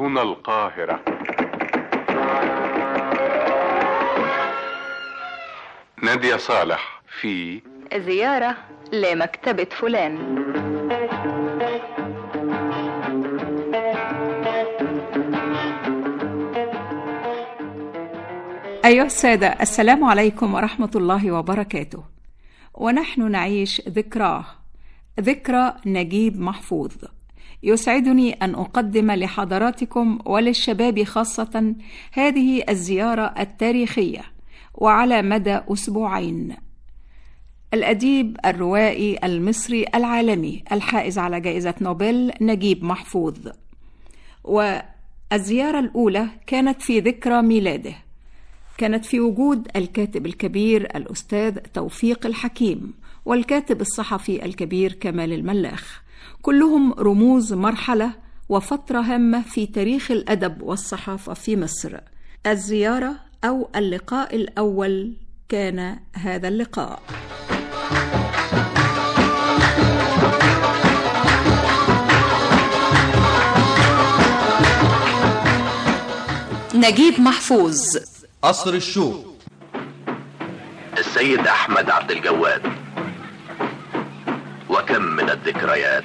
هنا القاهرة نادية صالح في زيارة لمكتبة فلان أيها السادة السلام عليكم ورحمة الله وبركاته ونحن نعيش ذكراه ذكرى نجيب محفوظ يسعدني أن أقدم لحضراتكم وللشباب خاصة هذه الزيارة التاريخية وعلى مدى أسبوعين الأديب الروائي المصري العالمي الحائز على جائزة نوبل نجيب محفوظ والزيارة الأولى كانت في ذكرى ميلاده كانت في وجود الكاتب الكبير الأستاذ توفيق الحكيم والكاتب الصحفي الكبير كمال الملاخ كلهم رموز مرحلة وفترة هامة في تاريخ الأدب والصحافة في مصر الزيارة أو اللقاء الأول كان هذا اللقاء نجيب محفوظ قصر الشوق السيد أحمد عبد الجواد وكم من الذكريات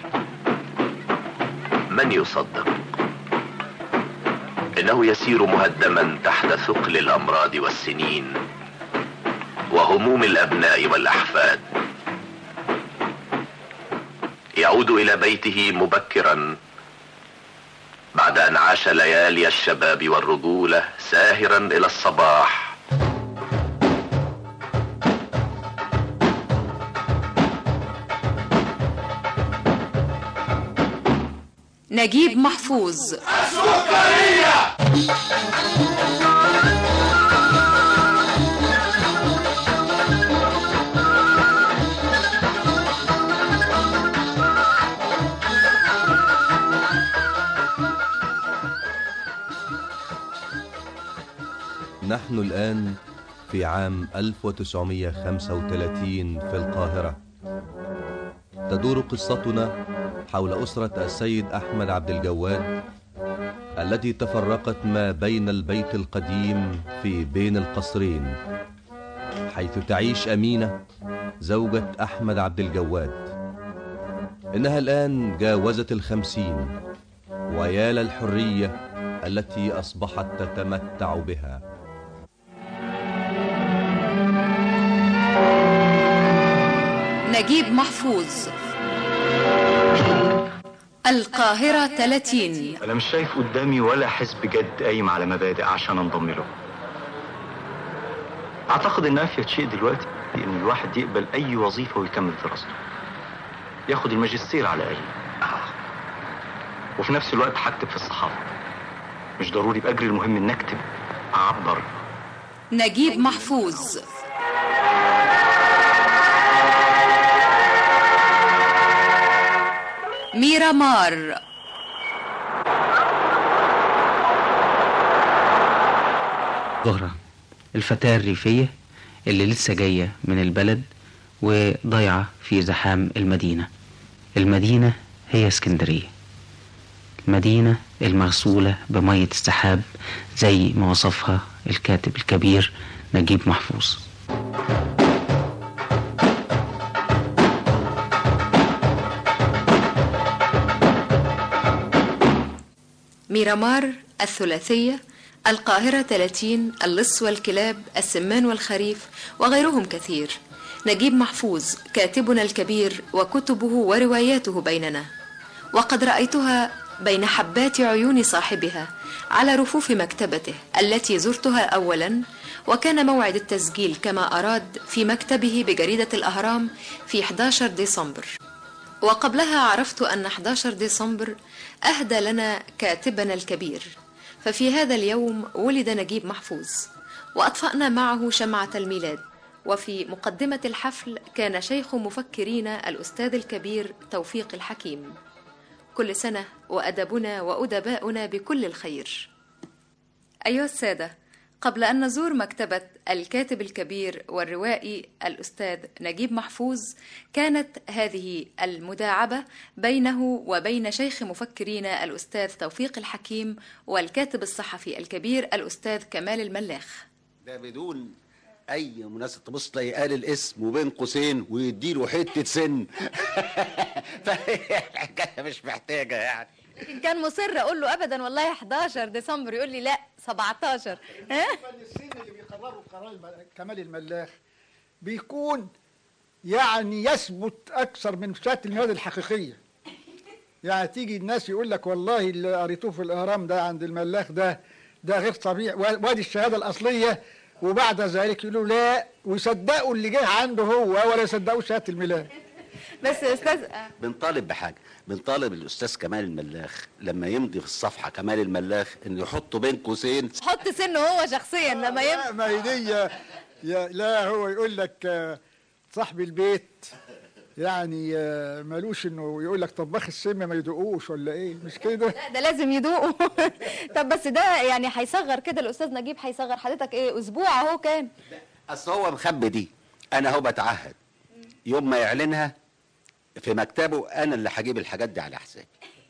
من يصدق إنه يسير مهدما تحت ثقل الأمراض والسنين وهموم الأبناء والأحفاد يعود إلى بيته مبكرا بعد أن عاش ليالي الشباب والرجولة ساهرا إلى الصباح نجيب محفوظ نحن الآن في عام 1935 في القاهرة تدور قصتنا حول أسرة السيد أحمد عبد الجواد التي تفرقت ما بين البيت القديم في بين القصرين حيث تعيش أمينة زوجة أحمد عبد الجواد إنها الآن جاوزت الخمسين ويا للحرية التي أصبحت تتمتع بها نجيب محفوظ القاهرة 30 انا مش شايف قدامي ولا حزب جد قايم على مبادئ عشان انضم له اعتقد ان افيد شيء دلوقتي ان الواحد يقبل اي وظيفه ويكمل دراسته ياخد الماجستير على الاقل وفي نفس الوقت هكتب في الصحافه مش ضروري باجري المهم ان اكتب اعبر نجيب محفوظ ميرا مار زهرة الفتاة الريفية اللي لسه جاية من البلد وضايعة في زحام المدينة المدينة هي اسكندرية المدينة المغسولة بمية السحاب زي ما وصفها الكاتب الكبير نجيب محفوظ ميرامار الثلاثية القاهرة 30 اللص والكلاب السمان والخريف وغيرهم كثير نجيب محفوظ كاتبنا الكبير وكتبه ورواياته بيننا وقد رأيتها بين حبات عيون صاحبها على رفوف مكتبته التي زرتها أولا وكان موعد التسجيل كما أراد في مكتبه بجريدة الأهرام في 11 ديسمبر وقبلها عرفت أن 11 ديسمبر أهدى لنا كاتبنا الكبير ففي هذا اليوم ولد نجيب محفوظ وأطفأنا معه شمعة الميلاد وفي مقدمة الحفل كان شيخ مفكرينا الأستاذ الكبير توفيق الحكيم كل سنة وأدبنا وأدباؤنا بكل الخير أيها السادة قبل أن نزور مكتبة الكاتب الكبير والروائي الأستاذ نجيب محفوظ كانت هذه المداعبة بينه وبين شيخ مفكرين الأستاذ توفيق الحكيم والكاتب الصحفي الكبير الأستاذ كمال الملاخ ده بدون اي مناسبه تبص تلاقي قال الاسم وبين قوسين ويديله حته سن فهي الحكايه مش محتاجه يعني لكن كان مصر اقول له ابدا والله 11 ديسمبر يقول لي لا 17 ها السن اللي بيقرروا قرار الم- كمال الملاخ بيكون يعني يثبت اكثر من شهاده الميلاد الحقيقيه يعني تيجي الناس يقول لك والله اللي قريتوه في الاهرام ده عند الملاخ ده ده غير طبيعي و- وادي الشهاده الاصليه وبعد ذلك يقولوا لا ويصدقوا اللي جه عنده هو ولا يصدقوا شهاده الميلاد بس يا استاذ بنطالب بحاجه بنطالب الاستاذ كمال الملاخ لما يمضي في الصفحه كمال الملاخ انه يحطه بين قوسين حط سنه هو شخصيا لما لا يبقى ما هي دي يا لا هو يقول لك آه، صاحب البيت يعني آه، مالوش انه يقول لك طباخ السم ما يدوقوش ولا ايه مش كده لا ده لازم يدوقوا طب بس ده يعني هيصغر كده الاستاذ نجيب هيصغر حضرتك ايه اسبوع اهو كان اصل هو مخبي دي انا هو بتعهد يوم ما في مكتبه انا اللي هجيب الحاجات دي على حسابي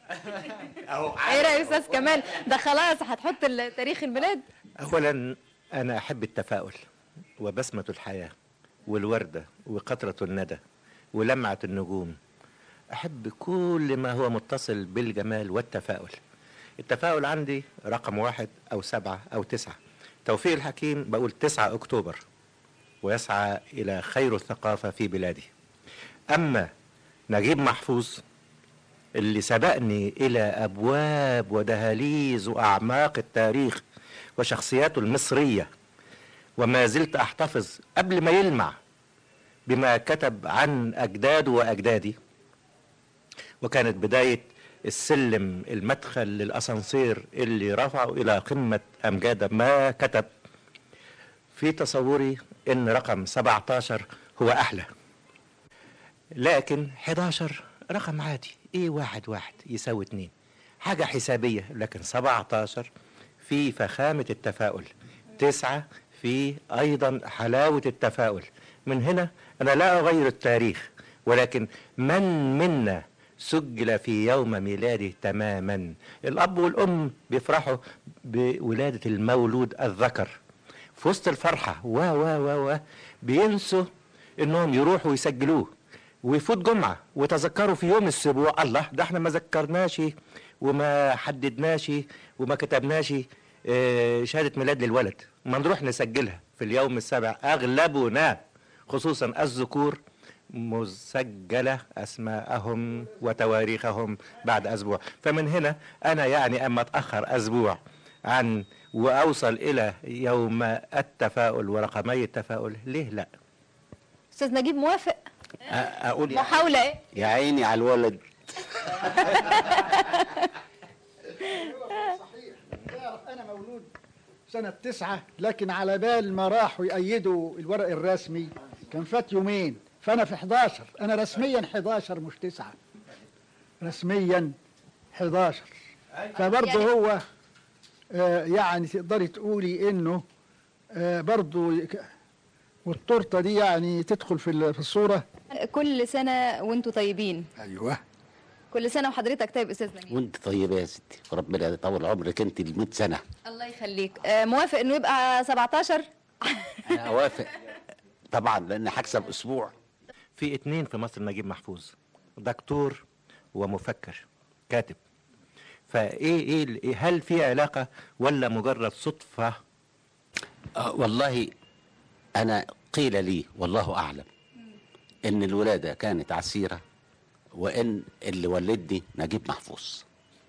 ايه رايك يا استاذ كمال ده خلاص هتحط ال- تاريخ الميلاد أولا أنا أحب التفاؤل وبسمة الحياة والوردة وقطرة الندى ولمعة النجوم أحب كل ما هو متصل بالجمال والتفاؤل التفاؤل عندي رقم واحد أو سبعة أو تسعة توفيق الحكيم بقول تسعة أكتوبر ويسعى إلى خير الثقافة في بلادي أما نجيب محفوظ اللي سبقني إلى أبواب ودهاليز وأعماق التاريخ وشخصياته المصرية وما زلت أحتفظ قبل ما يلمع بما كتب عن أجداده وأجدادي وكانت بداية السلم المدخل للأسانسير اللي رفعه إلى قمة أمجاد ما كتب في تصوري إن رقم 17 هو أحلى لكن 11 رقم عادي ايه واحد واحد يساوي اتنين حاجة حسابية لكن 17 في فخامة التفاؤل تسعة في أيضا حلاوة التفاؤل من هنا أنا لا أغير التاريخ ولكن من منا سجل في يوم ميلاده تماما الأب والأم بيفرحوا بولادة المولود الذكر في وسط الفرحة و و و و بينسوا إنهم يروحوا يسجلوه ويفوت جمعة وتذكروا في يوم السبوع الله ده احنا ما ذكرناش وما حددناش وما كتبناش اه، شهادة ميلاد للولد ما نروح نسجلها في اليوم السابع أغلبنا خصوصا الذكور مسجلة أسماءهم وتواريخهم بعد أسبوع فمن هنا أنا يعني أما أتأخر أسبوع عن وأوصل إلى يوم التفاؤل ورقمي التفاؤل ليه لا استاذ نجيب موافق أ- اقول يا محاوله ايه يا عيني على الولد تعرف انا مولود سنة تسعة لكن على بال ما راحوا يأيدوا الورق الرسمي كان فات يومين فأنا في 11 أنا رسميا 11 مش تسعة رسميا 11 فبرضه يعني- هو آه يعني تقدري تقولي إنه آه برضه يك- والتورته دي يعني تدخل في ال- في الصورة كل سنه وانتوا طيبين أيوه كل سنه وحضرتك طيب استاذ نجيب وانت طيبه يا ستي وربنا يطول عمرك انت ل 100 سنه الله يخليك آه، موافق انه يبقى 17 انا اوافق طبعا لان هكسب اسبوع في اتنين في مصر نجيب محفوظ دكتور ومفكر كاتب فايه ايه ال- إيه- هل في علاقه ولا مجرد صدفه آه والله انا قيل لي والله اعلم ان الولاده كانت عسيره وان اللي ولدني نجيب محفوظ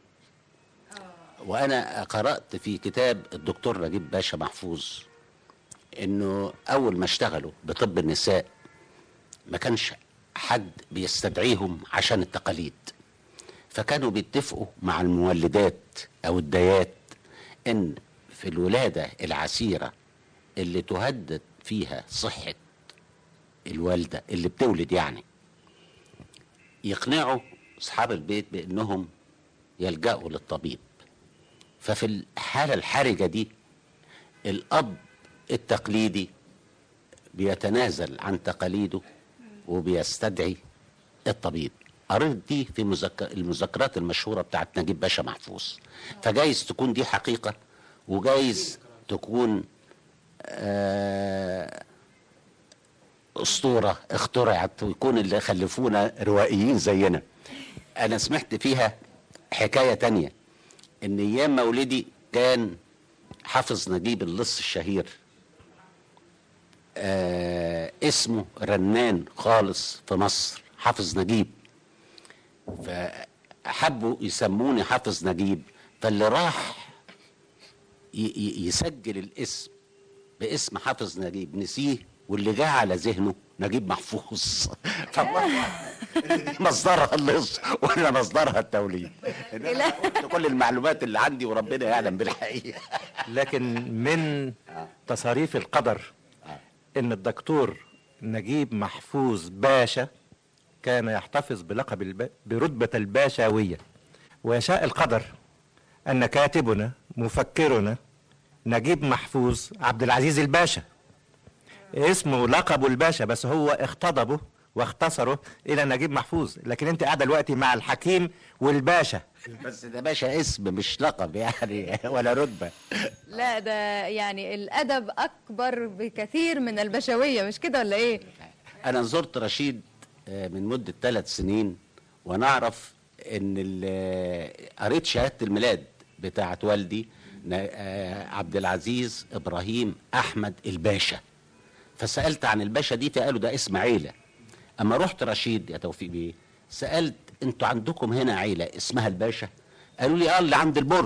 وانا قرات في كتاب الدكتور نجيب باشا محفوظ انه اول ما اشتغلوا بطب النساء ما كانش حد بيستدعيهم عشان التقاليد فكانوا بيتفقوا مع المولدات او الدايات ان في الولاده العسيره اللي تهدد فيها صحه الوالده اللي بتولد يعني يقنعوا اصحاب البيت بانهم يلجأوا للطبيب ففي الحاله الحرجه دي الاب التقليدي بيتنازل عن تقاليده وبيستدعي الطبيب قريت دي في مذكر المذكرات المشهورة بتاعت نجيب باشا محفوظ فجايز تكون دي حقيقة وجايز تكون آه أسطورة اخترعت ويكون اللي خلفونا روائيين زينا أنا سمعت فيها حكاية تانية إن أيام مولدي كان حافظ نجيب اللص الشهير آه اسمه رنان خالص في مصر حافظ نجيب فحبوا يسموني حافظ نجيب فاللي راح ي- ي- يسجل الاسم باسم حافظ نجيب نسيه واللي جه على ذهنه نجيب محفوظ فالله دي مصدرها اللص وانا مصدرها التوليد إن أنا قلت كل المعلومات اللي عندي وربنا يعلم بالحقيقه لكن من تصاريف القدر ان الدكتور نجيب محفوظ باشا كان يحتفظ بلقب الب... برتبة الباشاوية ويشاء القدر أن كاتبنا مفكرنا نجيب محفوظ عبد العزيز الباشا اسمه لقبه الباشا بس هو اختضبه واختصره إلى نجيب محفوظ لكن أنت قاعدة دلوقتي مع الحكيم والباشا بس ده باشا اسم مش لقب يعني ولا رتبه لا ده يعني الادب اكبر بكثير من البشويه مش كده ولا ايه انا زرت رشيد آه، من مده ثلاث سنين ونعرف ان ال- قريت شهاده الميلاد بتاعت والدي نا- آه، عبد العزيز ابراهيم احمد الباشا فسالت عن الباشا دي فقالوا ده اسم عيله اما رحت رشيد يا توفيق بيه سالت انتوا عندكم هنا عيله اسمها الباشا قالوا لي اه اللي عند البرج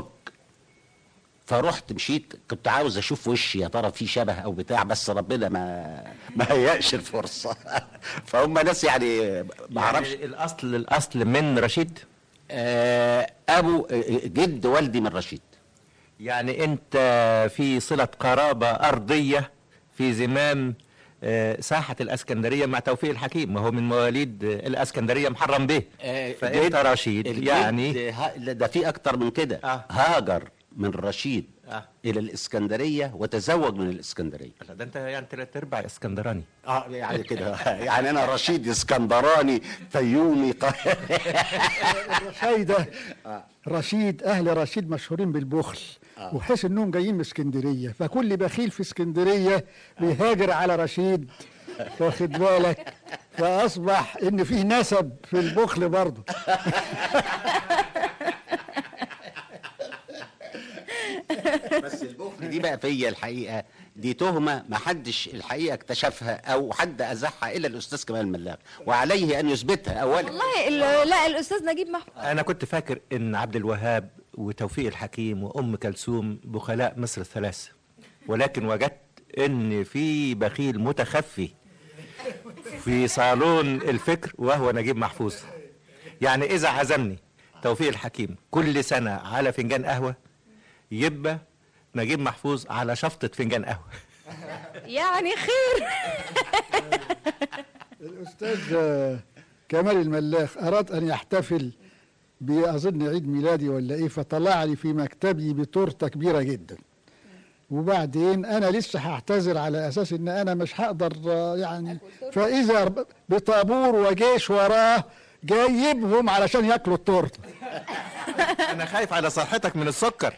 فرحت مشيت كنت عاوز اشوف وشي يا ترى في شبه او بتاع بس ربنا ما ما هيأش الفرصه فهم ناس يعني ما اعرفش يعني الأصل الأصل من رشيد آه ابو آه، جد والدي من رشيد يعني أنت في صلة قرابة أرضية في زمام آه، ساحة الأسكندرية مع توفيق الحكيم ما هو من مواليد آه، الأسكندرية محرم به فأنت جد- رشيد الجد يعني ها- لا، ده في اكتر من كده آه. هاجر من رشيد آه. الى الاسكندريه وتزوج من الاسكندريه لا، ده أنت يعني تلات أرباع اسكندراني اه يعني كده يعني انا رشيد اسكندراني فيومي قاهري رشيدة رشيد أهل رشيد مشهورين بالبخل وحس إنهم جايين من اسكندرية فكل بخيل في اسكندرية بيهاجر على رشيد واخد بالك فأصبح إن فيه نسب في البخل برضه بس البخل دي بقى فيا الحقيقه دي تهمه ما حدش الحقيقه اكتشفها او حد ازحها الا الاستاذ كمال ملاك وعليه ان يثبتها اولا والله ال- لا الاستاذ نجيب محفوظ أنا كنت فاكر إن عبد الوهاب وتوفيق الحكيم وأم كلثوم بخلاء مصر الثلاثة ولكن وجدت إن في بخيل متخفي في صالون الفكر وهو نجيب محفوظ يعني إذا عزمني توفيق الحكيم كل سنة على فنجان قهوة يبقى نجيب محفوظ على شفطة فنجان قهوة يعني خير الأستاذ آه، كمال الملاخ أراد أن يحتفل بأظن عيد ميلادي ولا إيه فطلع لي في مكتبي بتورتة كبيرة جدا وبعدين أنا لسه هعتذر على أساس إن أنا مش هقدر آه، يعني فإذا ب- بطابور وجيش وراه جايبهم علشان ياكلوا التورته أنا خايف على صحتك من السكر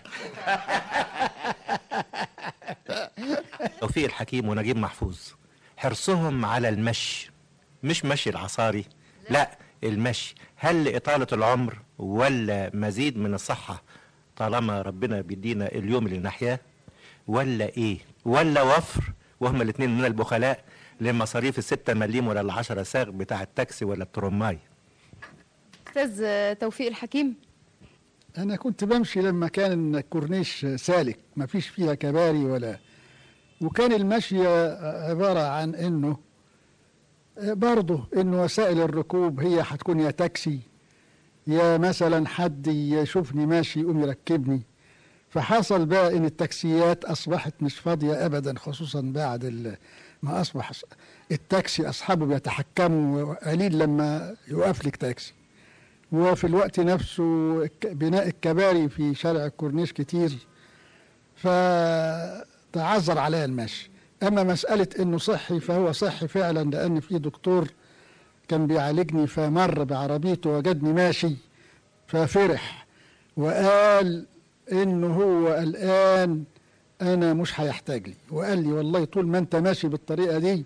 توفيق الحكيم ونجيب محفوظ حرصهم على المشي مش مشي العصاري لا المشي هل لإطالة العمر ولا مزيد من الصحة طالما ربنا بيدينا اليوم اللي نحياه ولا ايه ولا وفر وهم الاثنين من البخلاء لمصاريف الستة مليم ولا العشرة ساغ بتاع التاكسي ولا الترماي استاذ توفيق الحكيم أنا كنت بمشي لما كان الكورنيش سالك ما فيش فيها كباري ولا وكان المشي عبارة عن إنه برضه إنه وسائل الركوب هي هتكون يا تاكسي يا مثلا حد يشوفني ماشي يقوم يركبني فحصل بقى إن التاكسيات أصبحت مش فاضية أبدا خصوصا بعد ال- ما أصبح التاكسي أصحابه بيتحكموا قليل لما يوقف لك تاكسي وفي الوقت نفسه الك- بناء الكباري في شارع الكورنيش كتير ف تعذر عليها المشي اما مساله انه صحي فهو صحي فعلا لان في دكتور كان بيعالجني فمر بعربيته وجدني ماشي ففرح وقال انه هو الان انا مش هيحتاج لي وقال لي والله طول ما انت ماشي بالطريقه دي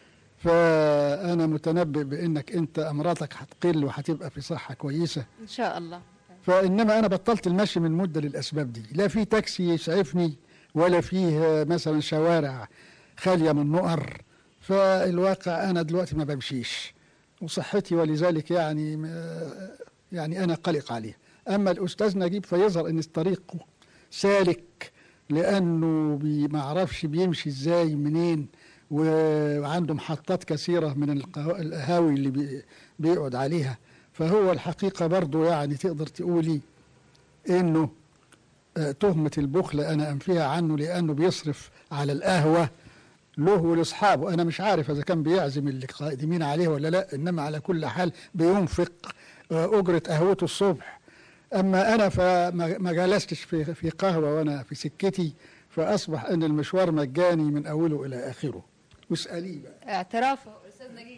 فانا متنبئ بانك انت امراضك هتقل وهتبقى في صحه كويسه ان شاء الله فانما انا بطلت المشي من مده للاسباب دي لا في تاكسي يسعفني ولا فيه مثلا شوارع خاليه من نقر فالواقع انا دلوقتي ما بمشيش وصحتي ولذلك يعني ما- يعني انا قلق عليه اما الاستاذ نجيب فيظهر ان طريقه سالك لانه بي- ما اعرفش بيمشي ازاي منين وعنده محطات كثيره من القهو- القهاوي اللي بي- بيقعد عليها فهو الحقيقه برضه يعني تقدر تقولي انه آه، تهمه البخل انا انفيها عنه لانه بيصرف على القهوه له ولاصحابه انا مش عارف اذا كان بيعزم اللي قائمين عليه ولا لا انما على كل حال بينفق آه، اجره قهوته الصبح اما انا فما ما جلستش في في قهوه وانا في سكتي فاصبح ان المشوار مجاني من اوله الى اخره واساليه بقى اعتراف استاذ نجيب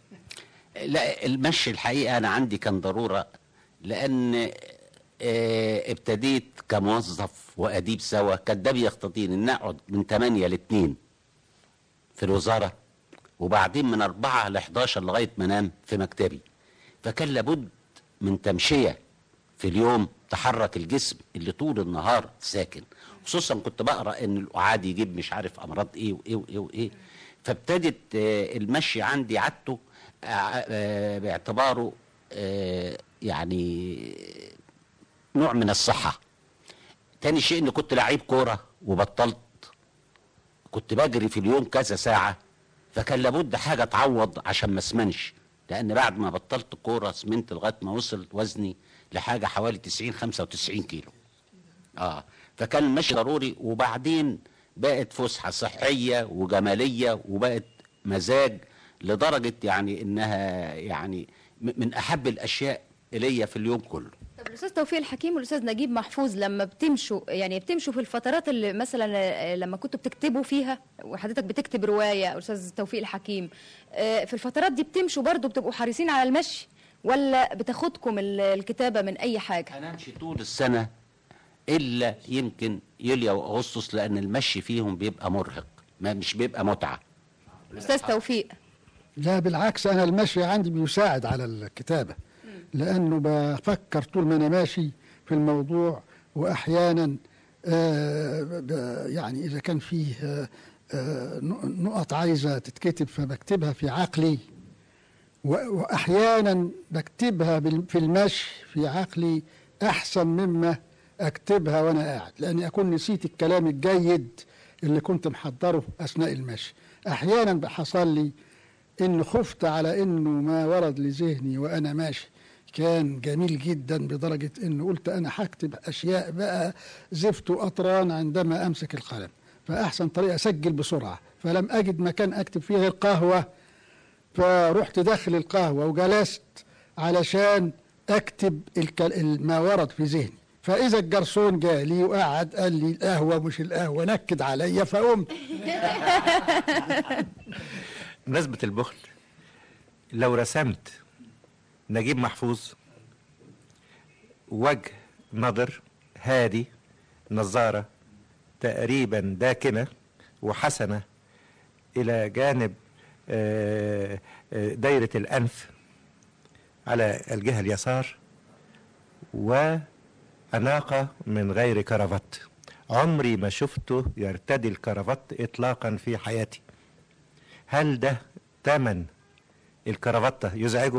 لا المشي الحقيقه انا عندي كان ضروره لان آه، ابتديت كموظف واديب سوا كان ده بيقتضيني ان اقعد من 8 ل 2 في الوزاره وبعدين من 4 ل 11 لغايه ما انام في مكتبي فكان لابد من تمشيه في اليوم تحرك الجسم اللي طول النهار ساكن خصوصا كنت بقرا ان القعاد يجيب مش عارف امراض ايه وايه وايه وايه فابتدت آه، المشي عندي عادته آه، آه، باعتباره آه، يعني نوع من الصحه تاني شيء اني كنت لعيب كوره وبطلت كنت بجري في اليوم كذا ساعه فكان لابد حاجه تعوض عشان ما اسمنش لان بعد ما بطلت كوره سمنت لغايه ما وصل وزني لحاجه حوالي 90 95 كيلو اه فكان المشي ضروري وبعدين بقت فسحه صحيه وجماليه وبقت مزاج لدرجه يعني انها يعني م- من احب الاشياء الي في اليوم كله طب الاستاذ توفيق الحكيم والاستاذ نجيب محفوظ لما بتمشوا يعني بتمشوا في الفترات اللي مثلا آه، لما كنتوا بتكتبوا فيها وحضرتك بتكتب روايه او استاذ توفيق الحكيم آه، في الفترات دي بتمشوا برضو بتبقوا حريصين على المشي ولا بتاخدكم ال- الكتابه من اي حاجه انا امشي طول السنه الا يمكن يوليو واغسطس لان المشي فيهم بيبقى مرهق ما مش بيبقى متعه استاذ توفيق لا بالعكس انا المشي عندي بيساعد على الكتابه لانه بفكر طول ما انا ماشي في الموضوع واحيانا آه، ب- يعني اذا كان فيه آه، آه، نقط عايزه تتكتب فبكتبها في عقلي و- واحيانا بكتبها بال- في المشي في عقلي احسن مما اكتبها وانا قاعد لاني اكون نسيت الكلام الجيد اللي كنت محضره اثناء المشي احيانا حصل لي ان خفت على انه ما ورد لذهني وانا ماشي كان جميل جدا بدرجة انه قلت انا هكتب اشياء بقى زفت واطران عندما امسك القلم فاحسن طريقة اسجل بسرعة فلم اجد مكان اكتب فيه غير قهوة فرحت داخل القهوة وجلست علشان اكتب الكل... ما ورد في ذهني فاذا الجرسون جالي وقعد قال لي القهوة مش القهوة نكد عليا فقمت بمناسبة البخل لو رسمت نجيب محفوظ وجه نضر هادي نظارة تقريبا داكنة وحسنة إلى جانب آه، آه، دايرة الأنف على الجهة اليسار وأناقة من غير كرافات عمري ما شفته يرتدي الكرافات إطلاقا في حياتي هل ده تمن الكرافتة يزعجه؟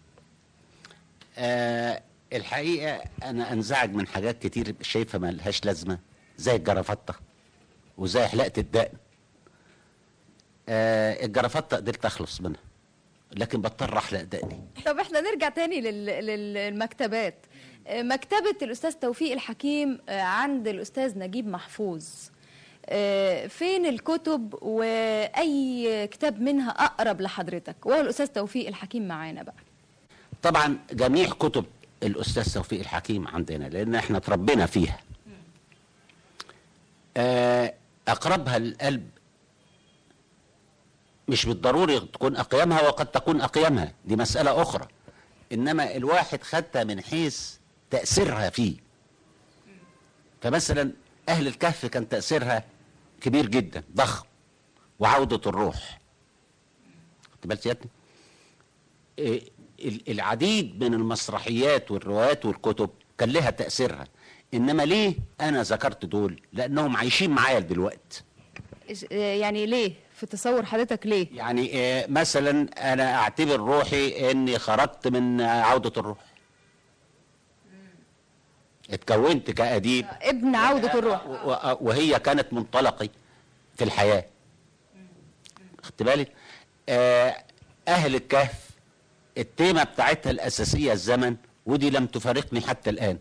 آه الحقيقه انا انزعج من حاجات كتير شايفها ما لهاش لازمه زي الجرافطه وزي حلاقه الدقن آه الجرافطه قدرت اخلص منها لكن بضطر احلق دقني طب احنا نرجع تاني لل- لل- للمكتبات آه، مكتبة الأستاذ توفيق الحكيم آه، عند الأستاذ نجيب محفوظ آه، فين الكتب وأي كتاب منها أقرب لحضرتك وهو الأستاذ توفيق الحكيم معانا بقى طبعا جميع كتب الاستاذ توفيق الحكيم عندنا لان احنا اتربينا فيها آه اقربها للقلب مش بالضروري تكون اقيمها وقد تكون اقيمها دي مساله اخرى انما الواحد خدها من حيث تاثيرها فيه فمثلا اهل الكهف كان تاثيرها كبير جدا ضخم وعوده الروح خدت بالك سيادتك إيه، ال- العديد من المسرحيات والروايات والكتب كان لها تاثيرها انما ليه انا ذكرت دول لانهم عايشين معايا دلوقتي إيش- آه، يعني ليه في تصور حضرتك ليه يعني آه، مثلا انا اعتبر روحي اني خرجت من آه، عوده الروح اتكونت كاديب ابن عودة الروح و- و- وهي كانت منطلقي في الحياه خدت بالك آه، اهل الكهف التيمه بتاعتها الاساسيه الزمن ودي لم تفارقني حتى الان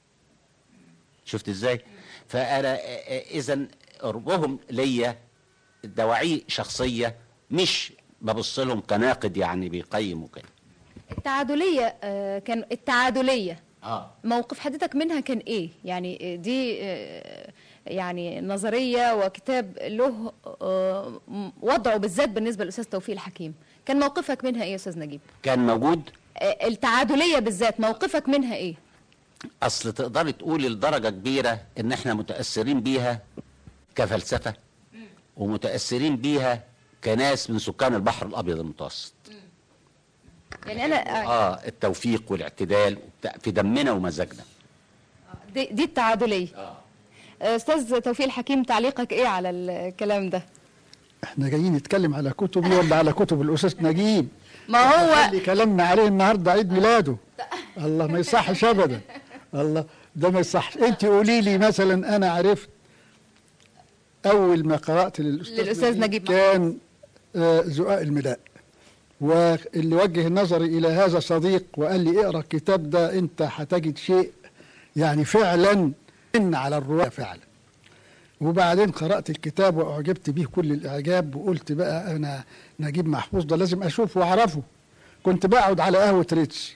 شفت ازاي فانا اذا قربهم ليا دواعي شخصيه مش ببص لهم كناقد يعني بيقيم وكده التعادلية آه، كان التعادلية اه موقف حضرتك منها كان ايه يعني آه، دي آه، يعني نظرية وكتاب له آه، م- وضعه بالذات بالنسبة للأستاذ توفيق الحكيم كان موقفك منها ايه يا أستاذ نجيب كان موجود آه، التعادلية بالذات موقفك منها ايه اصل تقدري تقولي لدرجه كبيره ان احنا متاثرين بيها كفلسفه ومتاثرين بيها كناس من سكان البحر الابيض المتوسط يعني انا آه، اه التوفيق والاعتدال وبتاع في دمنا ومزاجنا دي, دي التعادلية آه، أستاذ توفيق الحكيم تعليقك ايه على الكلام ده احنا جايين نتكلم على كتبي ولا على كتب الاستاذ نجيب ما هو اللي كلامنا عليه النهارده عيد ميلاده الله ما يصحش ابدا الله ده ما يصحش انت قولي لي مثلا انا عرفت اول ما قرات للاستاذ, للأستاذ نجيب كان آه، زقاق الملاء واللي وجه نظري الى هذا صديق وقال لي اقرا الكتاب ده انت هتجد شيء يعني فعلا ان على الروايه فعلا وبعدين قرأت الكتاب وأعجبت به كل الإعجاب وقلت بقى أنا نجيب محفوظ ده لازم أشوفه وأعرفه كنت بقعد على قهوة ريتش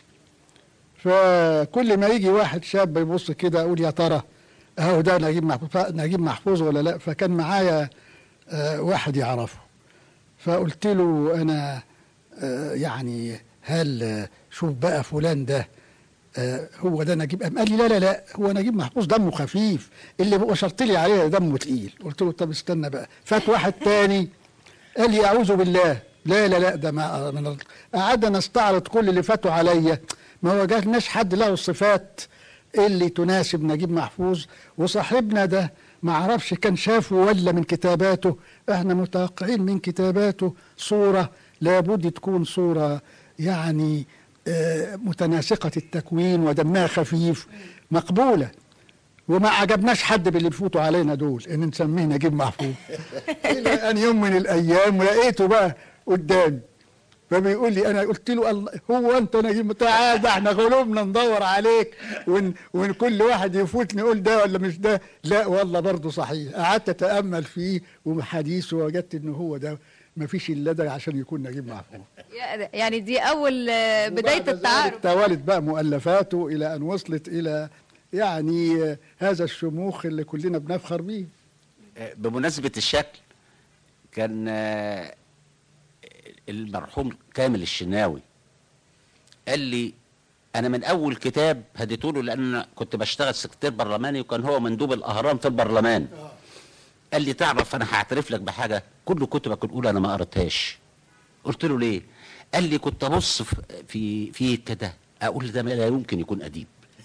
فكل ما يجي واحد شاب يبص كده أقول يا ترى أهو ده نجيب محفوظ نجيب محفوظ ولا لا فكان معايا آه، واحد يعرفه فقلت له أنا آه، يعني هل آه، شوف بقى فلان ده آه، هو ده نجيب قام قال لي لا لا لا هو نجيب محفوظ دمه خفيف اللي هو شرط لي عليه دمه تقيل قلت له طب استنى بقى فات واحد تاني قال لي اعوذ بالله لا لا لا ده ما من قعدنا نستعرض كل اللي فاتوا عليا ما وجدناش حد له الصفات اللي تناسب نجيب محفوظ وصاحبنا ده ما اعرفش كان شافه ولا من كتاباته احنا متوقعين من كتاباته صورة لابد تكون صورة يعني آه، متناسقة التكوين ودمها خفيف مقبولة وما عجبناش حد باللي بيفوتوا علينا دول ان نسميه نجيب محفوظ الى ان يوم من الايام ولقيته بقى قدامي فبيقول لي انا قلت له الله هو انت نجيب تعال ده احنا غلوبنا ندور عليك ون وان كل واحد يفوت نقول ده ولا مش ده لا والله برضه صحيح قعدت اتامل فيه وحديثه وجدت ان هو ده ما فيش الا ده عشان يكون نجيب محفوظ يا- يعني دي اول آه، بداية وبعد التعارف ذلك توالت بقى مؤلفاته الى ان وصلت الى يعني آه، هذا الشموخ اللي كلنا بنفخر بيه آه، بمناسبه الشكل كان آه، المرحوم كامل الشناوي قال لي انا من اول كتاب هديته له لان أنا كنت بشتغل سكرتير برلماني وكان هو مندوب الاهرام في البرلمان قال لي تعرف انا هعترف لك بحاجه كل كتبك الاولى انا ما قريتهاش قلت له ليه قال لي كنت ابص في في في كده اقول ده لا يمكن يكون اديب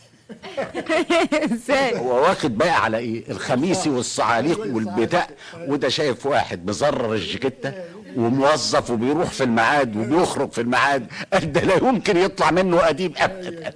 ازاي هو واخد بقى على ايه الخميسي والصعاليق والبتاع وده شايف واحد مزرر الجاكيته وموظف وبيروح في الميعاد وبيخرج في الميعاد قال ده لا يمكن يطلع منه اديب ابدا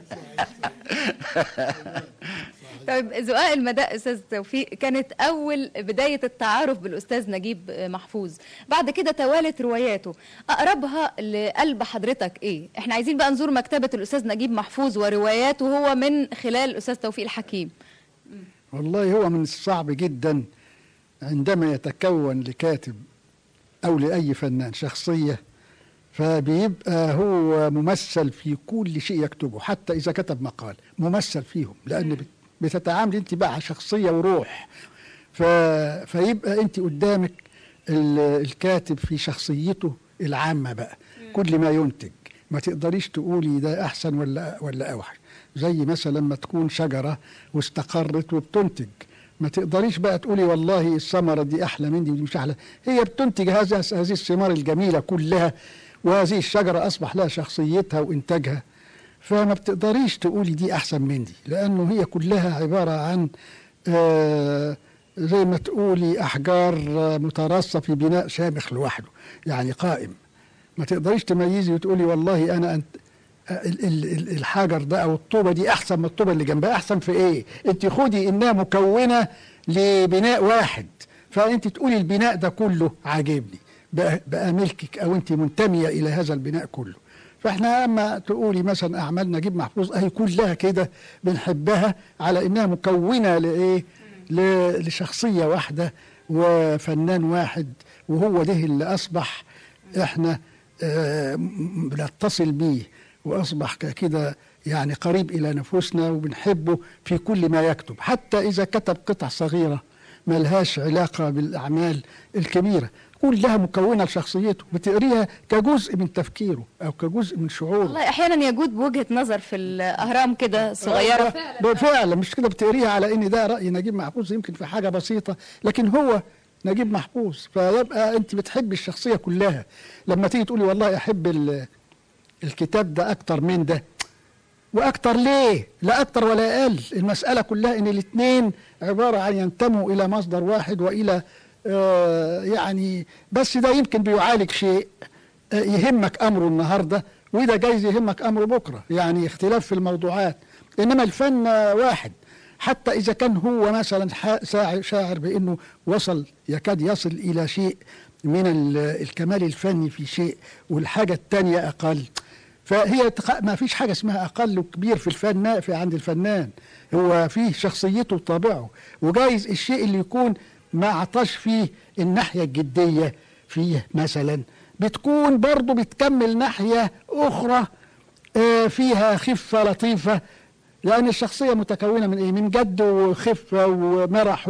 طيب زقاق المداء استاذ توفيق كانت اول بدايه التعارف بالاستاذ نجيب محفوظ بعد كده توالت رواياته اقربها لقلب حضرتك ايه احنا عايزين بقى نزور مكتبه الاستاذ نجيب محفوظ ورواياته هو من خلال الاستاذ توفيق الحكيم والله هو من الصعب جدا عندما يتكون لكاتب او لاي فنان شخصيه فبيبقى هو ممثل في كل شيء يكتبه حتى اذا كتب مقال ممثل فيهم لان بت- بتتعامل انت بقى شخصيه وروح ف... فيبقى انت قدامك ال- الكاتب في شخصيته العامه بقى كل ما ينتج ما تقدريش تقولي ده احسن ولا ولا اوحش زي مثلا لما تكون شجره واستقرت وبتنتج ما تقدريش بقى تقولي والله الثمره دي احلى من دي ودي مش احلى هي بتنتج هذا هذه الثمار الجميله كلها وهذه الشجره اصبح لها شخصيتها وانتاجها فما بتقدريش تقولي دي احسن من دي لانه هي كلها عباره عن آه زي ما تقولي احجار آه، متراصه في بناء شامخ لوحده يعني قائم ما تقدريش تميزي وتقولي والله انا أنت ال- ال- ال- الحجر ده او الطوبه دي احسن من الطوبه اللي جنبها احسن في ايه انت خدي انها مكونه لبناء واحد فانت تقولي البناء ده كله عاجبني بقى, بقى ملكك او انت منتميه الى هذا البناء كله فاحنا اما تقولي مثلا اعمال نجيب محفوظ اهي كلها كده بنحبها على انها مكونه لايه ل- لشخصيه واحده وفنان واحد وهو ده اللي اصبح احنا آه، م- بنتصل بيه واصبح ك- كده يعني قريب الى نفوسنا وبنحبه في كل ما يكتب حتى اذا كتب قطع صغيره ملهاش علاقه بالاعمال الكبيره كلها مكونه لشخصيته بتقريها كجزء من تفكيره او كجزء من شعوره والله احيانا يجود بوجهه نظر في الاهرام كده صغيره فعلا فعلا مش كده بتقريها على ان ده راي نجيب محفوظ يمكن في حاجه بسيطه لكن هو نجيب محفوظ فيبقى انت بتحبي الشخصيه كلها لما تيجي تقولي والله احب ال- الكتاب ده اكتر من ده واكتر ليه لا اكتر ولا اقل المساله كلها ان الاثنين عباره عن ينتموا الى مصدر واحد والى آه يعني بس ده يمكن بيعالج شيء آه يهمك امره النهارده وده جايز يهمك امره بكره يعني اختلاف في الموضوعات انما الفن آه، واحد حتى اذا كان هو مثلا ح- ساع- شاعر بانه وصل يكاد يصل الى شيء من ال- الكمال الفني في شيء والحاجه الثانيه اقل فهي تق- ما فيش حاجه اسمها اقل وكبير في الفن في عند الفنان هو فيه شخصيته وطابعه وجايز الشيء اللي يكون ما عطاش فيه الناحيه الجديه فيه مثلا بتكون برضه بتكمل ناحيه اخرى آه، فيها خفه لطيفه لان الشخصيه متكونه من ايه من جد وخفه ومرح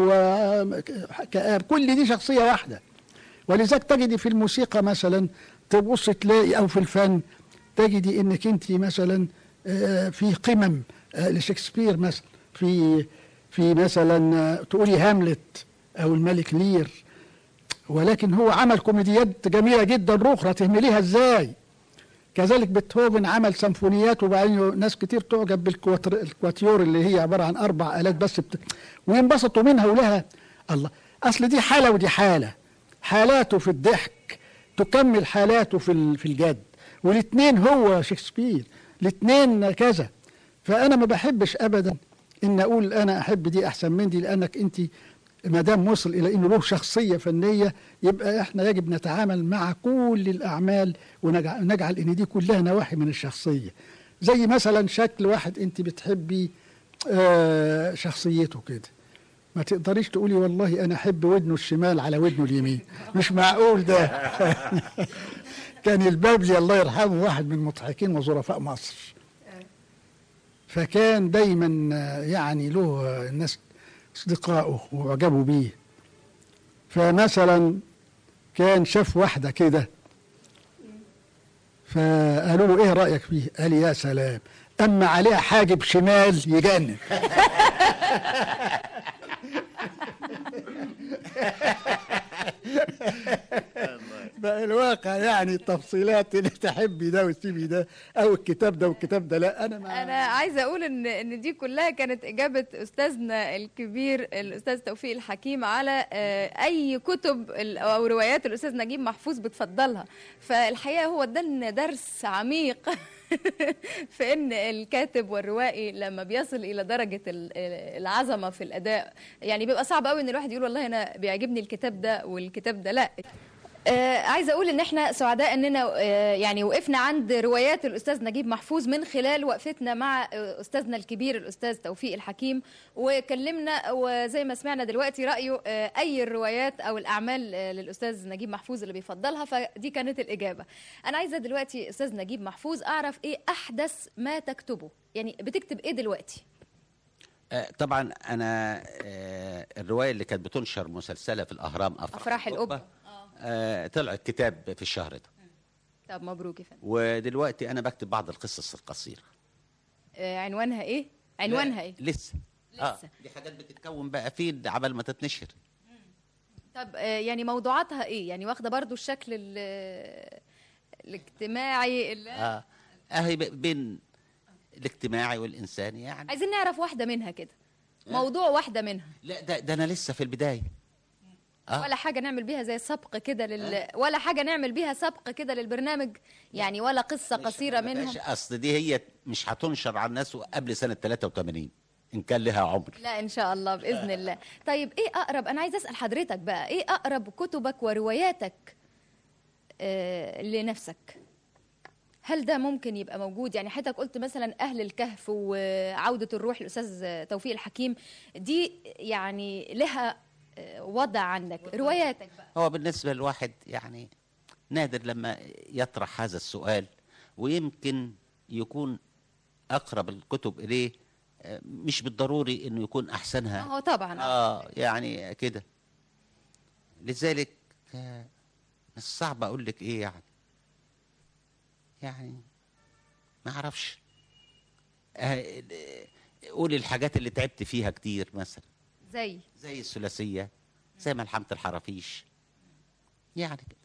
وكآب كل دي شخصيه واحده ولذلك تجدي في الموسيقى مثلا تبص تلاقي او في الفن تجدي انك انت مثلا آه، في قمم آه، لشكسبير مثلا في في مثلا آه، تقولي هاملت او الملك لير ولكن هو عمل كوميديات جميله جدا اخرى تهمليها ازاي كذلك بيتهوفن عمل سيمفونيات وبعدين ناس كتير تعجب بالكواتيور اللي هي عباره عن اربع الات بس بت... وينبسطوا منها ولها الله اصل دي حاله ودي حاله حالاته في الضحك تكمل حالاته في ال- في الجد والاثنين هو شكسبير الاثنين كذا فانا ما بحبش ابدا ان اقول انا احب دي احسن من دي لانك انت ما دام وصل الى انه له شخصيه فنيه يبقى احنا يجب نتعامل مع كل الاعمال ونجعل نجعل ان دي كلها نواحي من الشخصيه زي مثلا شكل واحد انت بتحبي آه شخصيته كده ما تقدريش تقولي والله انا احب ودنه الشمال على ودنه اليمين مش معقول ده كان البابلي الله يرحمه واحد من مضحكين وظرفاء مصر فكان دايما آه، يعني له آه، الناس اصدقائه واعجبوا بيه فمثلا كان شاف واحده كده فقالوا له ايه رايك فيه قال يا سلام اما عليها حاجب شمال يجنن بقى الواقع يعني التفصيلات اللي تحبي ده وتسيبي ده او الكتاب ده والكتاب ده لا انا ما انا عايزه اقول ان ان دي كلها كانت اجابه استاذنا الكبير الاستاذ توفيق الحكيم على آه، اي كتب ال- او روايات الاستاذ نجيب محفوظ بتفضلها فالحقيقه هو ادالنا درس عميق في ان الكاتب والروائي لما بيصل الى درجه ال- العظمه في الاداء يعني بيبقى صعب قوي ان الواحد يقول والله انا بيعجبني الكتاب ده والكتاب ده لا آه عايزه اقول ان احنا سعداء اننا آه يعني وقفنا عند روايات الاستاذ نجيب محفوظ من خلال وقفتنا مع آه استاذنا الكبير الاستاذ توفيق الحكيم وكلمنا وزي ما سمعنا دلوقتي رايه آه اي الروايات او الاعمال آه للاستاذ نجيب محفوظ اللي بيفضلها فدي كانت الاجابه انا عايزه دلوقتي استاذ نجيب محفوظ اعرف ايه احدث ما تكتبه يعني بتكتب ايه دلوقتي آه، طبعا انا آه، الروايه اللي كانت بتنشر مسلسله في الاهرام افراح, افراح القبه آه، طلعت كتاب في الشهر ده طب مبروك يا فندم ودلوقتي انا بكتب بعض القصص القصيره آه، عنوانها ايه عنوانها ايه لسه اه لسه. دي حاجات بتتكون بقى في عبال ما تتنشر طب آه، يعني موضوعاتها ايه يعني واخده برضو الشكل ال- الاجتماعي ال- اه اهي ب- بين الاجتماعي والانساني يعني عايزين نعرف واحده منها كده موضوع واحده منها لا ده, ده انا لسه في البدايه آه. ولا حاجه نعمل بيها زي سبق كده لل ولا حاجه نعمل بيها سبق كده للبرنامج يعني ولا قصه قصيره منهم ماشي اصل دي هي مش هتنشر على الناس قبل سنه 83 ان كان لها عمر لا ان شاء الله باذن الله طيب ايه اقرب انا عايزه اسال حضرتك بقى ايه اقرب كتبك ورواياتك آه لنفسك هل ده ممكن يبقى موجود يعني حضرتك قلت مثلا اهل الكهف وعوده الروح الاستاذ توفيق الحكيم دي يعني لها آه، وضع عندك رواياتك بقى هو بالنسبه للواحد يعني نادر لما يطرح هذا السؤال ويمكن يكون اقرب الكتب اليه آه، مش بالضروري انه يكون احسنها هو طبعا اه يعني كده لذلك آه، مش صعب اقول لك ايه يعني يعني ما اعرفش آه، قولي الحاجات اللي تعبت فيها كتير مثلا زي زي الثلاثيه زي ملحمه الحرافيش يعني كده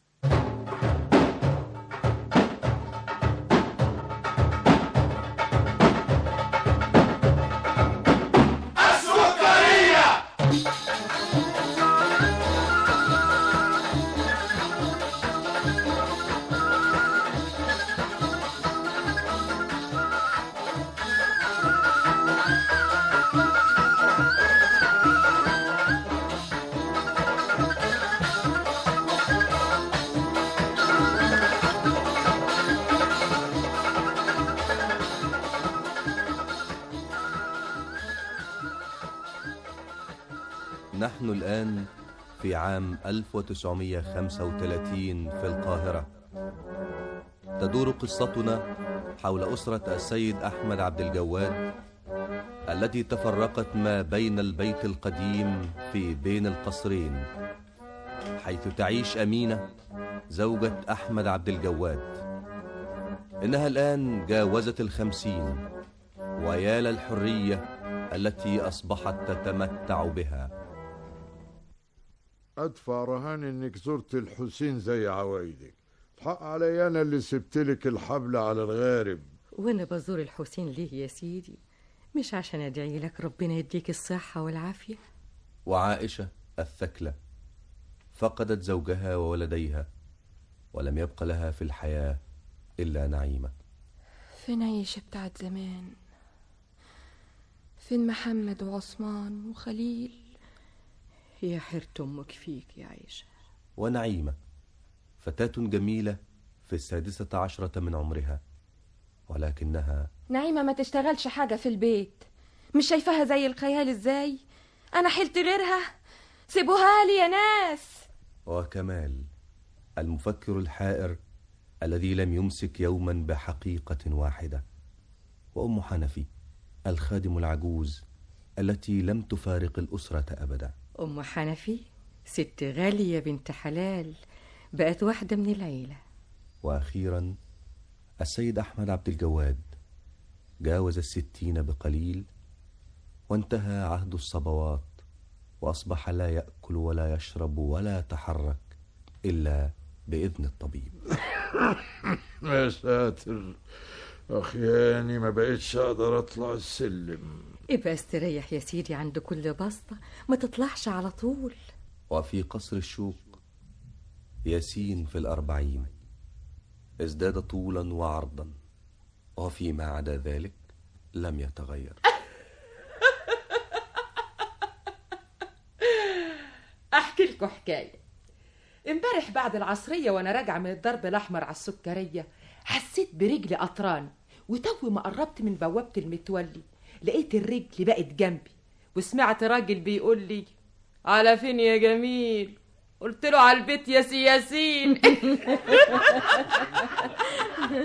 نحن الآن في عام 1935 في القاهرة تدور قصتنا حول أسرة السيد أحمد عبد الجواد التي تفرقت ما بين البيت القديم في بين القصرين حيث تعيش أمينة زوجة أحمد عبد الجواد إنها الآن جاوزت الخمسين ويا للحرية التي أصبحت تتمتع بها ادفع رهان انك زرت الحسين زي عوايدك الحق علي انا اللي سبتلك الحبل على الغارب وانا بزور الحسين ليه يا سيدي مش عشان ادعي لك ربنا يديك الصحة والعافية وعائشة الثكلة فقدت زوجها وولديها ولم يبق لها في الحياة إلا نعيمة فين عيشة بتاعت زمان فين محمد وعثمان وخليل يا حيرة امك فيك يا عيشة ونعيمة فتاة جميلة في السادسة عشرة من عمرها ولكنها نعيمة ما تشتغلش حاجة في البيت مش شايفاها زي الخيال ازاي انا حلت غيرها سيبوها لي يا ناس وكمال المفكر الحائر الذي لم يمسك يوما بحقيقة واحدة وأم حنفي الخادم العجوز التي لم تفارق الأسرة أبدا ام حنفي ست غالية بنت حلال بقت واحدة من العيلة وأخيرا السيد أحمد عبد الجواد جاوز الستين بقليل وانتهى عهد الصبوات وأصبح لا يأكل ولا يشرب ولا يتحرك إلا بإذن الطبيب يا ساتر اخياني ما بقتش اقدر اطلع السلم ابقى استريح يا سيدي عند كل بسطة ما تطلعش على طول وفي قصر الشوق ياسين في الأربعين ازداد طولا وعرضا وفيما عدا ذلك لم يتغير احكي لكم حكايه امبارح بعد العصريه وانا راجعه من الضرب الاحمر على السكريه حسيت برجلي قطران وتو ما قربت من بوابه المتولي لقيت الرجل بقت جنبي وسمعت راجل بيقول لي على فين يا جميل قلت له على البيت يا سياسين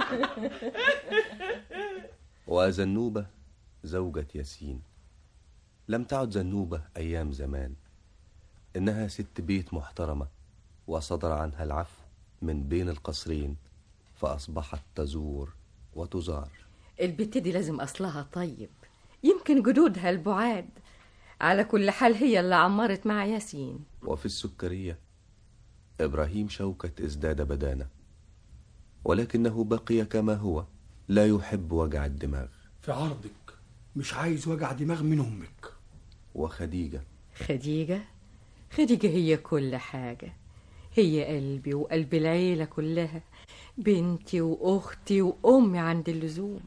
وزنوبة زوجة ياسين لم تعد زنوبة أيام زمان إنها ست بيت محترمة وصدر عنها العفو من بين القصرين فأصبحت تزور وتزار البت دي لازم أصلها طيب يمكن جدودها البعاد على كل حال هي اللي عمرت مع ياسين وفي السكرية إبراهيم شوكة ازداد بدانة ولكنه بقي كما هو لا يحب وجع الدماغ في عرضك مش عايز وجع دماغ من امك وخديجة خديجة خديجة هي كل حاجة هي قلبي وقلب العيلة كلها بنتي وأختي وأمي عند اللزوم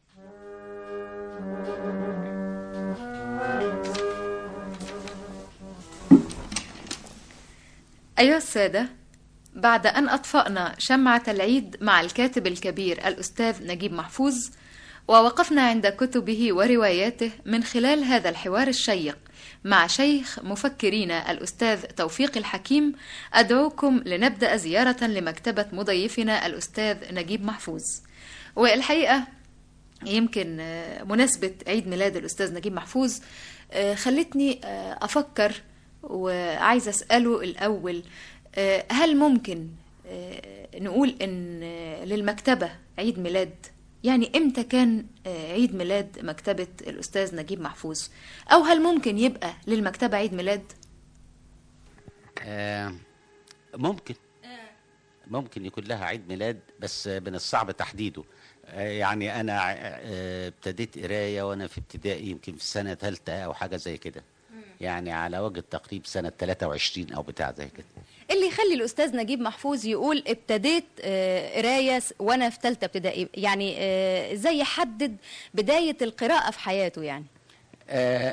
أيها السادة بعد أن أطفأنا شمعة العيد مع الكاتب الكبير الأستاذ نجيب محفوظ ووقفنا عند كتبه ورواياته من خلال هذا الحوار الشيق مع شيخ مفكرين الأستاذ توفيق الحكيم أدعوكم لنبدأ زيارة لمكتبة مضيفنا الأستاذ نجيب محفوظ والحقيقة يمكن آه، مناسبة عيد ميلاد الأستاذ نجيب محفوظ آه، خلتني آه، أفكر وعايزة أسأله الأول آه، هل ممكن آه، نقول إن آه، للمكتبة عيد ميلاد يعني إمتى كان آه، عيد ميلاد مكتبة الأستاذ نجيب محفوظ أو هل ممكن يبقى للمكتبة عيد ميلاد آه ممكن ممكن يكون لها عيد ميلاد بس من الصعب تحديده آه يعني انا آه، ابتديت قرايه وانا في ابتدائي يمكن في سنه ثالثه او حاجه زي كده يعني على وجه التقريب سنه 23 او بتاع زي كده اللي يخلي الاستاذ نجيب محفوظ يقول ابتديت آه، قرايه س- وانا في ثالثه ابتدائي يعني آه، ازاي يحدد بدايه القراءه في حياته يعني آه،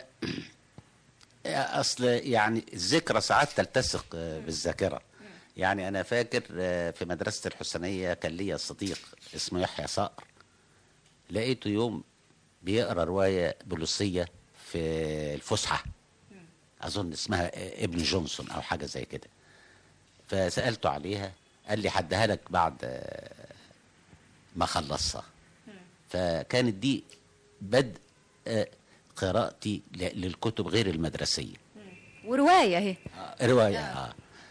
اصل يعني الذكرى ساعات تلتصق آه، بالذاكره يعني انا فاكر آه، في مدرسه الحسينيه كان ليا صديق اسمه يحيى صقر لقيته يوم بيقرا روايه بوليسيه في الفسحه اظن اسمها آه، ابن جونسون او حاجه زي كده فسالته عليها قال لي حدها لك بعد آه، ما خلصها فكانت دي بدء آه، قراءتي ل- للكتب غير المدرسيه وروايه اهي روايه اه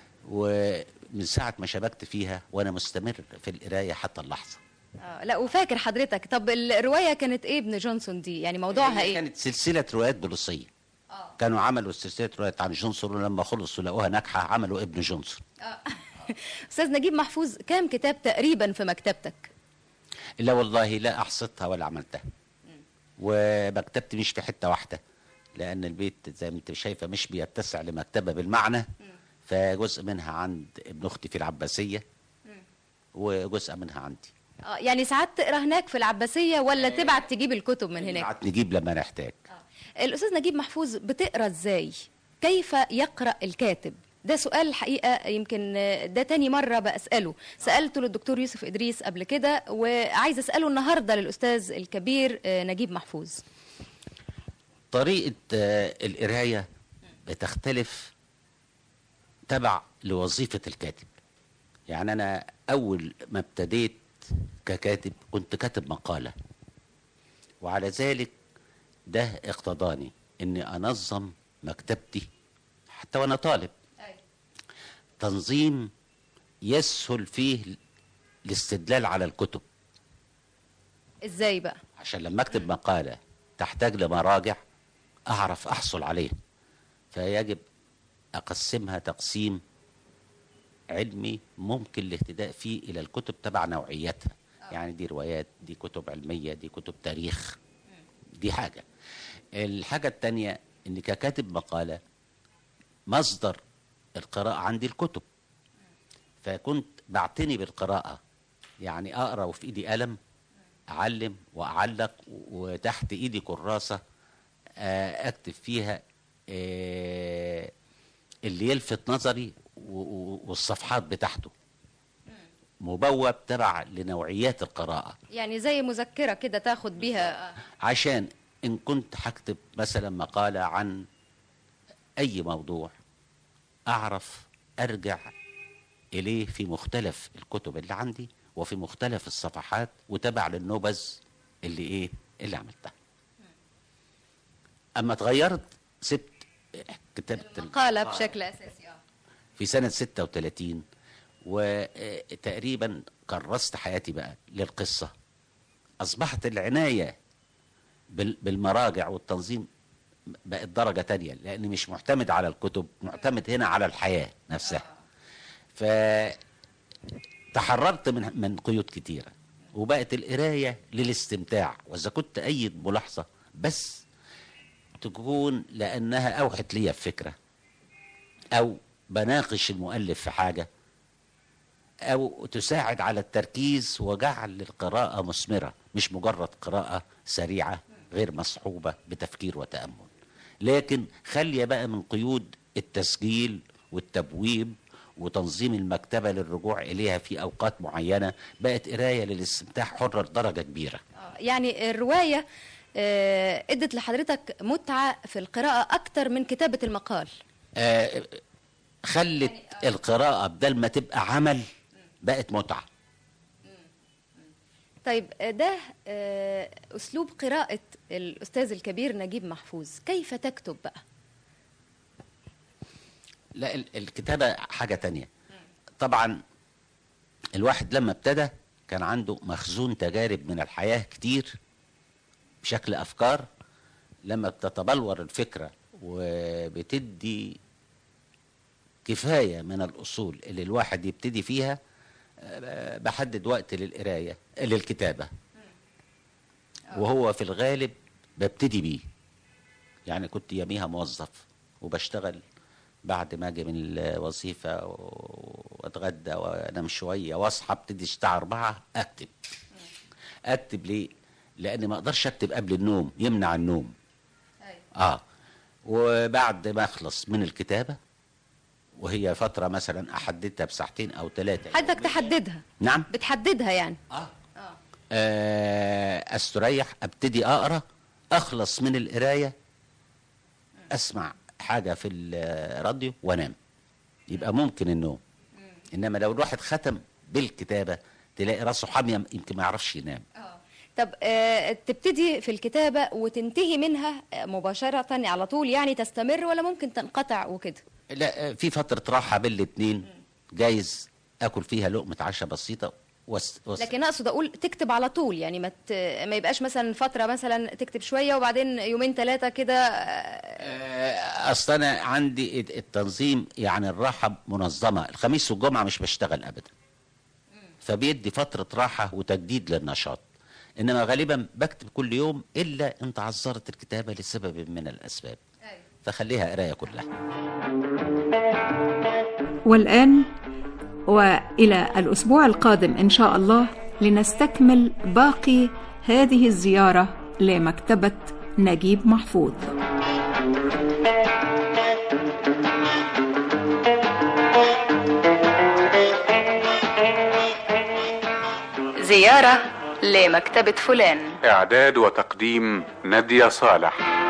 ومن ساعه ما شبكت فيها وانا مستمر في القرايه حتى اللحظه آه، لا وفاكر حضرتك طب الروايه كانت ايه ابن جونسون دي يعني موضوعها هي ايه كانت سلسله روايات بوليسيه كانوا عملوا سلسله روايات عن جونسون ولما خلصوا لقوها ناجحه عملوا ابن جونسون استاذ نجيب محفوظ كام كتاب تقريبا في مكتبتك لا والله لا احصتها ولا عملتها ومكتبتي مش في حته واحده لان البيت زي ما انت شايفه مش بيتسع لمكتبه بالمعنى فجزء منها عند ابن اختي في العباسيه وجزء منها عندي آه، يعني ساعات تقرا هناك في العباسيه ولا تبعت تجيب الكتب من هناك نبعت نجيب لما نحتاج الاستاذ نجيب محفوظ بتقرا ازاي كيف يقرا الكاتب ده سؤال الحقيقه يمكن آه، ده تاني مره بساله سالته للدكتور يوسف ادريس قبل كده وعايزه اساله النهارده للاستاذ الكبير آه، نجيب محفوظ طريقه آه، القرايه بتختلف تبع لوظيفه الكاتب يعني انا اول ما ابتديت ككاتب كنت كاتب مقاله وعلى ذلك ده اقتضاني اني انظم مكتبتي حتى وانا طالب تنظيم يسهل فيه الاستدلال على الكتب ازاي بقى عشان لما اكتب مقاله تحتاج لمراجع اعرف احصل عليها فيجب اقسمها تقسيم علمي ممكن الاهتداء فيه الى الكتب تبع نوعيتها يعني دي روايات دي كتب علميه دي كتب تاريخ دي حاجه الحاجه التانية ان ككاتب مقاله مصدر القراءه عندي الكتب فكنت بعتني بالقراءه يعني اقرا وفي ايدي قلم اعلم واعلق وتحت ايدي كراسه آه، اكتب فيها آه، اللي يلفت نظري و- و- والصفحات بتاعته مبوب تبع لنوعيات القراءه يعني زي مذكره كده تاخد بيها آه. عشان ان كنت هكتب مثلا مقاله عن اي موضوع اعرف ارجع اليه في مختلف الكتب اللي عندي وفي مختلف الصفحات وتبع للنبذ اللي ايه اللي عملتها اما اتغيرت سبت كتابة مقالة بشكل أساسي آه. في سنة 36 وتقريبا كرست حياتي بقى للقصة أصبحت العناية بال- بالمراجع والتنظيم بقت درجة تانية لأني مش معتمد على الكتب معتمد هنا على الحياة نفسها فتحررت من من قيود كتيرة وبقت القراية للاستمتاع وإذا كنت أيد ملاحظة بس تكون لأنها أوحت لي بفكرة أو بناقش المؤلف في حاجة أو تساعد على التركيز وجعل القراءة مثمرة مش مجرد قراءة سريعة غير مصحوبة بتفكير وتأمل لكن خلي بقى من قيود التسجيل والتبويب وتنظيم المكتبة للرجوع إليها في أوقات معينة بقت قراية للاستمتاع حرة لدرجة كبيرة يعني الرواية آه، ادت لحضرتك متعة في القراءة أكتر من كتابة المقال آه، خلت القراءة بدل ما تبقى عمل بقت متعة طيب آه، ده آه، أسلوب قراءة الأستاذ الكبير نجيب محفوظ كيف تكتب بقى؟ لا ال- الكتابة حاجة تانية طبعا الواحد لما ابتدى كان عنده مخزون تجارب من الحياة كتير بشكل أفكار لما بتتبلور الفكرة وبتدي كفاية من الأصول اللي الواحد يبتدي فيها آه، بحدد وقت للقراية للكتابة وهو في الغالب ببتدي بيه يعني كنت يوميها موظف وبشتغل بعد ما اجي من الوظيفه واتغدى وانام شويه واصحى ابتدي الساعه 4 اكتب اكتب ليه؟ لاني ما اقدرش اكتب قبل النوم يمنع النوم اه وبعد ما اخلص من الكتابه وهي فتره مثلا احددها بساعتين او ثلاثه حضرتك تحددها نعم بتحددها يعني آه، استريح ابتدي اقرا اخلص من القرايه اسمع حاجه في الراديو وانام يبقى ممكن النوم انما لو الواحد ختم بالكتابه تلاقي راسه حاميه يمكن ما يعرفش ينام طب آه، تبتدي في الكتابة وتنتهي منها آه، مباشرة على طول يعني تستمر ولا ممكن تنقطع وكده؟ لا آه، في فتره راحه بين الاتنين جايز اكل فيها لقمه عشاء بسيطه وس... وس... لكن اقصد اقول تكتب على طول يعني ما ت... ما يبقاش مثلا فتره مثلا تكتب شويه وبعدين يومين ثلاثه كده آه، اصل انا عندي الت- التنظيم يعني الراحه منظمه الخميس والجمعه مش بشتغل ابدا فبيدي فتره راحه وتجديد للنشاط انما غالبا بكتب كل يوم الا ان تعذرت الكتابه لسبب من الاسباب فخليها قرايه كلها والآن وإلى الأسبوع القادم إن شاء الله لنستكمل باقي هذه الزيارة لمكتبة نجيب محفوظ زيارة لمكتبة فلان إعداد وتقديم نادية صالح